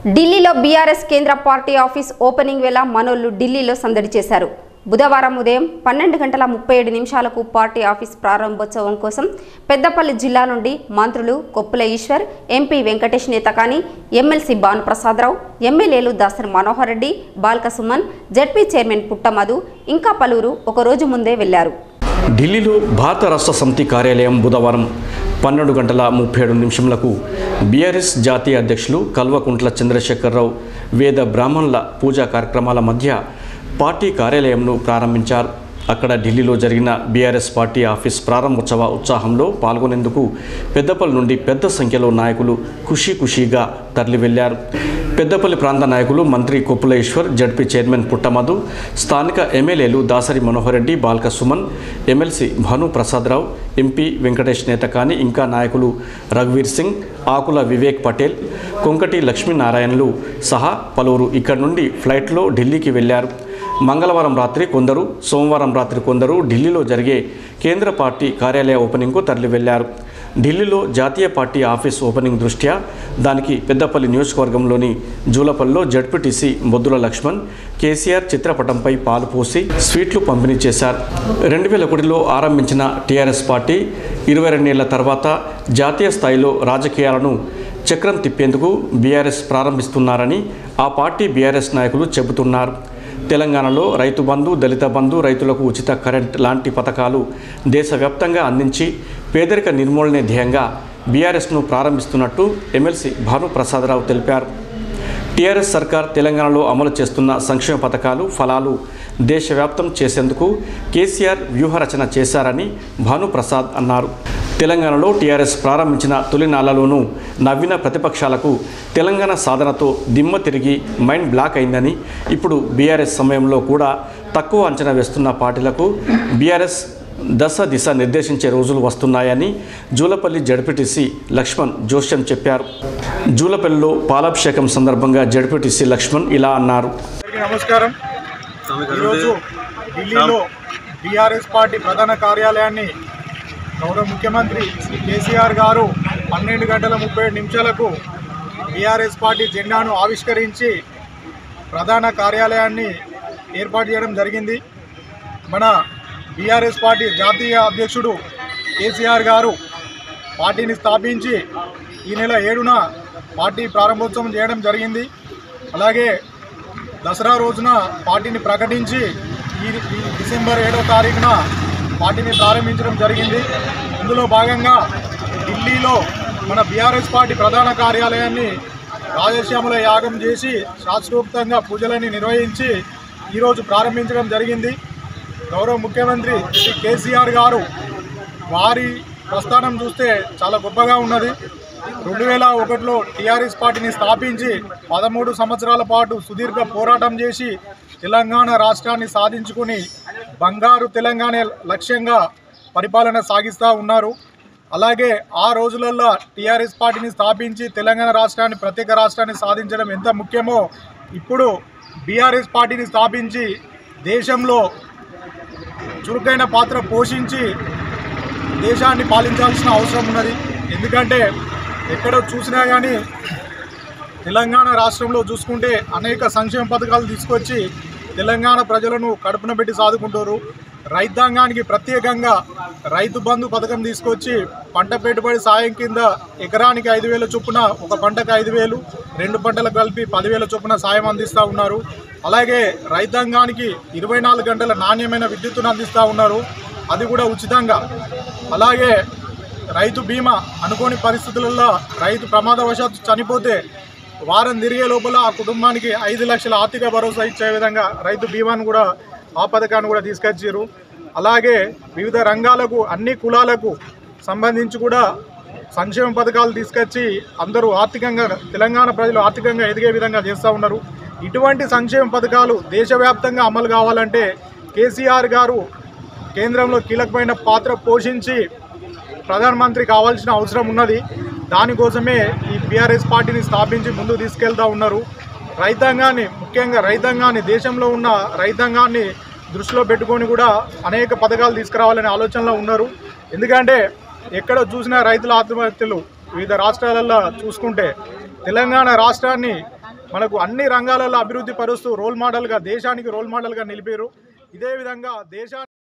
ఢిల్లీలో బీఆర్ఎస్ కేంద్ర party office opening వేళ మనోళ్లు ఢిల్లీలో సందడి చేశారు బుధవారం ఉదయం పన్నెండు గంటల ముప్పై ఏడు నిమిషాలకు పార్టీ ఆఫీస్ ప్రారంభోత్సవం కోసం పెద్దపల్లి జిల్లా నుండి మంత్రులు కొప్పుల ఈశ్వర్ ఎంపీ వెంకటేష్ నేతకాని ఎమ్మెల్సీ భానుప్రసాదరావు ఎమ్మెల్యేలు దాసరి మనోహర్ రెడ్డి బాల్క సుమన్ జడ్పీ చైర్మన్ పుట్టమధు ఇంకా పలువురు ఒకరోజు ముందే వెళ్లారు ఢిల్లీలో భారత రాష్ట్ర సమితి కార్యాలయం బుధవారం పన్నెండు గంటల ముప్పై ఏడు నిమిషంలకు బీఆర్ఎస్ జాతీయ అధ్యక్షులు కల్వకుంట్ల చంద్రశేఖరరావు వేద బ్రాహ్మణుల పూజా కార్యక్రమాల మధ్య పార్టీ కార్యాలయంను ప్రారంభించారు అక్కడ ఢిల్లీలో జరిగిన బీఆర్ఎస్ పార్టీ ఆఫీస్ ప్రారంభోత్సవ ఉత్సాహంలో పాల్గొనేందుకు పెద్దపల్లి నుండి పెద్ద సంఖ్యలో నాయకులు ఖుషీ ఖుషీగా తరలి వెళ్లారు పెద్దపల్లి ప్రాంత నాయకులు మంత్రి కొప్పులేశ్వర్ జడ్పీ చైర్మన్ పుట్టమధు స్థానిక ఎమ్మెల్యేలు దాసరి మనోహర్ రెడ్డి బాల్క సుమన్ ఎమ్మెల్సీ భాను ప్రసాదరావు ఎంపీ వెంకటేష్ నేతకాని ఇంకా నాయకులు రఘువీర్ సింగ్ ఆకుల వివేక్ పటేల్ కొంకటి లక్ష్మీనారాయణలు సహా పలువురు ఇక్కడి నుండి ఫ్లైట్లో ఢిల్లీకి వెళ్లారు మంగళవారం రాత్రి కొందరు సోమవారం రాత్రి కొందరు ఢిల్లీలో జరిగే కేంద్ర పార్టీ కార్యాలయ ఓపెనింగ్కు తరలి వెళ్లారు ఢిల్లీలో జాతీయ పార్టీ ఆఫీస్ ఓపెనింగ్ దృష్ట్యా దానికి పెద్దపల్లి నియోజకవర్గంలోని జూలపల్లిలో జడ్పీటీసీ బొద్దుల లక్ష్మణ్ కేసీఆర్ చిత్రపటంపై పాలు పోసి స్వీట్లు పంపిణీ చేశారు రెండు వేల ఒకటిలో ఆరంభించిన టీఆర్ఎస్ పార్టీ ఇరవై రెండేళ్ల తర్వాత జాతీయ స్థాయిలో రాజకీయాలను చక్రం తిప్పేందుకు బీఆర్ఎస్ ప్రారంభిస్తున్నారని ఆ పార్టీ బీఆర్ఎస్ నాయకులు చెబుతున్నారు తెలంగాణలో రైతు బంధు దళిత బంధు రైతులకు ఉచిత కరెంట్ లాంటి పథకాలు దేశవ్యాప్తంగా అందించి పేదరిక నిర్మూలనే ధ్యేయంగా బీఆర్ఎస్ను ప్రారంభిస్తున్నట్టు ఎమ్మెల్సీ భాను ప్రసాదరావు తెలిపారు టీఆర్ఎస్ సర్కార్ తెలంగాణలో అమలు చేస్తున్న సంక్షేమ పథకాలు ఫలాలు దేశవ్యాప్తం చేసేందుకు కేసీఆర్ వ్యూహరచన చేశారని భానుప్రసాద్ అన్నారు తెలంగాణలో టీఆర్ఎస్ ప్రారంభించిన తొలినాళ్లలోనూ నవ్విన ప్రతిపక్షాలకు తెలంగాణ సాధనతో దిమ్మ తిరిగి మైండ్ బ్లాక్ అయిందని ఇప్పుడు బీఆర్ఎస్ సమయంలో కూడా తక్కువ అంచనా వేస్తున్న పార్టీలకు బీఆర్ఎస్ దశ దిశ నిర్దేశించే రోజులు వస్తున్నాయని జూలపల్లి జడ్పీటీసీ లక్ష్మణ్ జోష్యం చెప్పారు జూలపల్లిలో పాలాభిషేకం సందర్భంగా జడ్పీటీసీ లక్ష్మణ్ ఇలా అన్నారు అందరికీ నమస్కారం ఈరోజు ఢిల్లీలో బీఆర్ఎస్ పార్టీ ప్రధాన కార్యాలయాన్ని గౌరవ ముఖ్యమంత్రి శ్రీ కేసీఆర్ గారు పన్నెండు గంటల ముప్పై ఏడు నిమిషాలకు బీఆర్ఎస్ పార్టీ జెండాను ఆవిష్కరించి ప్రధాన కార్యాలయాన్ని ఏర్పాటు చేయడం జరిగింది మన బీఆర్ఎస్ పార్టీ జాతీయ అధ్యక్షుడు కేసీఆర్ గారు పార్టీని స్థాపించి ఈ నెల ఏడున పార్టీ ప్రారంభోత్సవం చేయడం జరిగింది అలాగే దసరా రోజున పార్టీని ప్రకటించి ఈ ఈ డిసెంబర్ ఏడో తారీఖున పార్టీని ప్రారంభించడం జరిగింది ఇందులో భాగంగా ఢిల్లీలో మన బీఆర్ఎస్ పార్టీ ప్రధాన కార్యాలయాన్ని రాజశ్యామల యాగం చేసి శాస్త్రోక్తంగా పూజలని నిర్వహించి ఈరోజు ప్రారంభించడం జరిగింది గౌరవ ముఖ్యమంత్రి శ్రీ కేసీఆర్ గారు వారి ప్రస్థానం చూస్తే చాలా గొప్పగా ఉన్నది రెండు వేల ఒకటిలో టీఆర్ఎస్ పార్టీని స్థాపించి పదమూడు సంవత్సరాల పాటు సుదీర్ఘ పోరాటం చేసి తెలంగాణ రాష్ట్రాన్ని సాధించుకుని బంగారు తెలంగాణ లక్ష్యంగా పరిపాలన సాగిస్తూ ఉన్నారు అలాగే ఆ రోజులలో టీఆర్ఎస్ పార్టీని స్థాపించి తెలంగాణ రాష్ట్రాన్ని ప్రత్యేక రాష్ట్రాన్ని సాధించడం ఎంత ముఖ్యమో ఇప్పుడు బీఆర్ఎస్ పార్టీని స్థాపించి దేశంలో చురుకైన పాత్ర పోషించి దేశాన్ని పాలించాల్సిన అవసరం ఉన్నది ఎందుకంటే ఎక్కడ చూసినా కానీ తెలంగాణ రాష్ట్రంలో చూసుకుంటే అనేక సంక్షేమ పథకాలు తీసుకొచ్చి తెలంగాణ ప్రజలను కడుపున పెట్టి సాదుకుంటారు రైతాంగానికి ప్రత్యేకంగా రైతు బంధు పథకం తీసుకొచ్చి పంట పెట్టుబడి సాయం కింద ఎకరానికి ఐదు వేల చొప్పున ఒక పంటకు ఐదు వేలు రెండు పంటలకు కలిపి పదివేల చొప్పున సాయం అందిస్తూ ఉన్నారు అలాగే రైతాంగానికి ఇరవై నాలుగు గంటల నాణ్యమైన విద్యుత్తును అందిస్తూ ఉన్నారు అది కూడా ఉచితంగా అలాగే రైతు బీమా అనుకోని పరిస్థితులలో రైతు ప్రమాదవశాత్తు చనిపోతే వారం తిరిగే లోపల ఆ కుటుంబానికి ఐదు లక్షల ఆర్థిక భరోసా ఇచ్చే విధంగా రైతు బీమాను కూడా ఆ పథకాన్ని కూడా తీసుకొచ్చారు అలాగే వివిధ రంగాలకు అన్ని కులాలకు సంబంధించి కూడా సంక్షేమ పథకాలు తీసుకొచ్చి అందరూ ఆర్థికంగా తెలంగాణ ప్రజలు ఆర్థికంగా ఎదిగే విధంగా చేస్తూ ఉన్నారు ఇటువంటి సంక్షేమ పథకాలు దేశవ్యాప్తంగా అమలు కావాలంటే కేసీఆర్ గారు కేంద్రంలో కీలకమైన పాత్ర పోషించి ప్రధానమంత్రి కావాల్సిన అవసరం ఉన్నది దానికోసమే ఈ బీఆర్ఎస్ పార్టీని స్థాపించి ముందుకు తీసుకెళ్తా ఉన్నారు రైతాంగాన్ని ముఖ్యంగా రైతాంగాన్ని దేశంలో ఉన్న రైతాంగాన్ని దృష్టిలో పెట్టుకొని కూడా అనేక పథకాలు తీసుకురావాలనే ఆలోచనలో ఉన్నారు ఎందుకంటే ఎక్కడ చూసినా రైతుల ఆత్మహత్యలు వివిధ రాష్ట్రాలలో చూసుకుంటే తెలంగాణ రాష్ట్రాన్ని మనకు అన్ని రంగాలలో అభివృద్ధి పరుస్తూ రోల్ మోడల్గా దేశానికి రోల్ మోడల్గా నిలిపారు ఇదే విధంగా దేశాన్ని